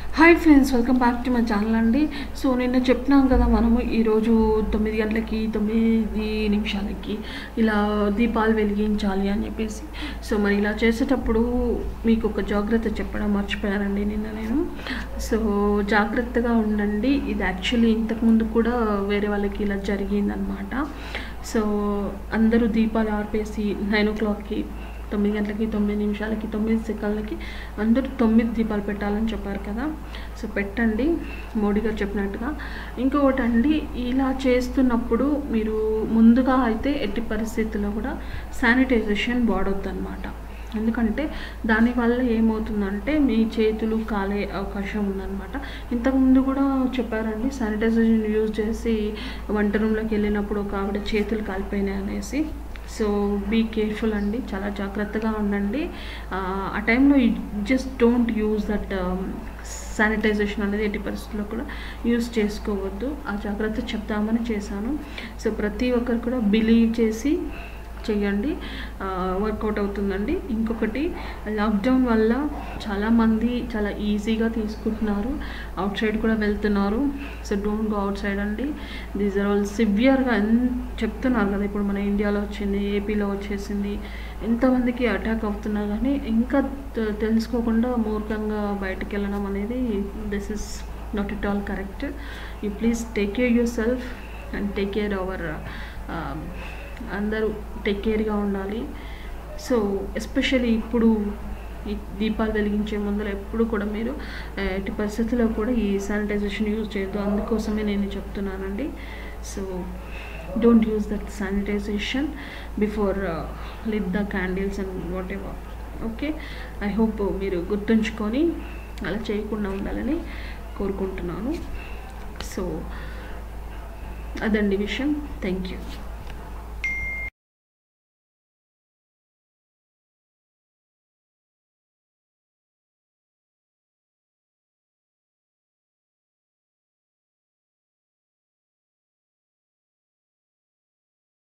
hi friends welcome back to my channel అండి so నిన్న చెప్పినాం కదా మనము ఈరోజు తొమ్మిది గంటలకి తొమ్మిది నిమిషాలకి ఇలా దీపాలు వెలిగించాలి అని చెప్పేసి సో మరి ఇలా చేసేటప్పుడు మీకు ఒక జాగ్రత్త చెప్పడం మర్చిపోయానండి నిన్న నేను సో జాగ్రత్తగా ఉండండి ఇది యాక్చువల్లీ ఇంతకుముందు కూడా వేరే వాళ్ళకి ఇలా జరిగిందనమాట సో అందరూ దీపాలు ఆర్పేసి నైన్ ఓ క్లాక్కి తొమ్మిది గంటలకి తొమ్మిది నిమిషాలకి తొమ్మిది సెకండ్లకి అందరూ తొమ్మిది దీపాలు పెట్టాలని చెప్పారు కదా సో పెట్టండి మోడీ గారు చెప్పినట్టుగా ఇంకొకటి అండి ఇలా చేస్తున్నప్పుడు మీరు ముందుగా అయితే ఎట్టి పరిస్థితుల్లో కూడా శానిటైజేషన్ వాడొద్దు అనమాట ఎందుకంటే దానివల్ల ఏమవుతుందంటే మీ చేతులు కాలే అవకాశం ఉందన్నమాట ఇంతకుముందు కూడా చెప్పారండి శానిటైజేషన్ యూజ్ చేసి వంట రూమ్లోకి వెళ్ళినప్పుడు ఒక ఆవిడ చేతులు కాలిపోయినాయి అనేసి సో బీ కేర్ఫుల్ అండి చాలా జాగ్రత్తగా ఉండండి ఆ టైంలో just don't use that sanitization అనేది ఎట్టి పరిస్థితుల్లో కూడా యూజ్ చేసుకోవద్దు ఆ జాగ్రత్త చెప్దామని చేశాను సో ప్రతి ఒక్కరు కూడా బిలీవ్ చేసి చేయండి వర్కౌట్ అవుతుందండి ఇంకొకటి లాక్డౌన్ వల్ల చాలామంది చాలా ఈజీగా తీసుకుంటున్నారు అవుట్ సైడ్ కూడా వెళ్తున్నారు so don't go outside అండి దీస్ ఆర్ ఆల్ సివియర్గా చెప్తున్నారు కదా ఇప్పుడు మన ఇండియాలో వచ్చింది ఏపీలో వచ్చేసింది ఎంతమందికి అటాక్ అవుతున్నా కానీ ఇంకా తెలుసుకోకుండా మూర్ఖంగా బయటకు వెళ్ళడం అనేది this is not it all correct you please take care yourself and take care our అందరూ టేక్ కేర్గా ఉండాలి సో ఎస్పెషల్లీ ఇప్పుడు ఈ దీపాలు వెలిగించే ముందర ఎప్పుడు కూడా మీరు ఎట్టి పరిస్థితుల్లో కూడా ఈ శానిటైజేషన్ యూజ్ చేయొద్దు అందుకోసమే నేను చెప్తున్నానండి so don't use that sanitization before lit the candles and whatever okay I hope మీరు గుర్తుంచుకొని అలా చేయకుండా ఉండాలని కోరుకుంటున్నాను సో అదండి విషయం థ్యాంక్ యూ